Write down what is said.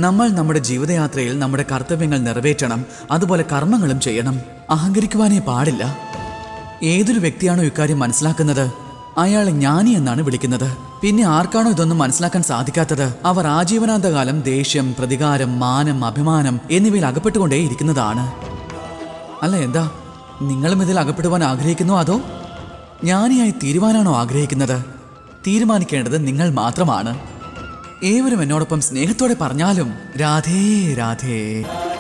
നമ്മൾ നമ്മുടെ ജീവിതയാത്രയിൽ നമ്മുടെ കർത്തവ്യങ്ങൾ നിറവേറ്റണം അതുപോലെ കർമ്മങ്ങളും ചെയ്യണം അഹങ്കരിക്കുവാനേ പാടില്ല ഏതൊരു വ്യക്തിയാണോ ഇക്കാര്യം മനസ്സിലാക്കുന്നത് അയാളെ ജ്ഞാനി എന്നാണ് വിളിക്കുന്നത് പിന്നെ ആർക്കാണോ ഇതൊന്നും മനസ്സിലാക്കാൻ സാധിക്കാത്തത് അവർ ആജീവനാന്തകാലം ദേഷ്യം പ്രതികാരം മാനം അഭിമാനം എന്നിവയിൽ അകപ്പെട്ടുകൊണ്ടേ ഇരിക്കുന്നതാണ് അല്ല എന്താ നിങ്ങളും ഇതിൽ അകപ്പെടുവാൻ ആഗ്രഹിക്കുന്നോ അതോ ജ്ഞാനിയായി തീരുവാനാണോ ആഗ്രഹിക്കുന്നത് തീരുമാനിക്കേണ്ടത് നിങ്ങൾ മാത്രമാണ് ഏവരും എന്നോടൊപ്പം സ്നേഹത്തോടെ പറഞ്ഞാലും രാധേ രാധേ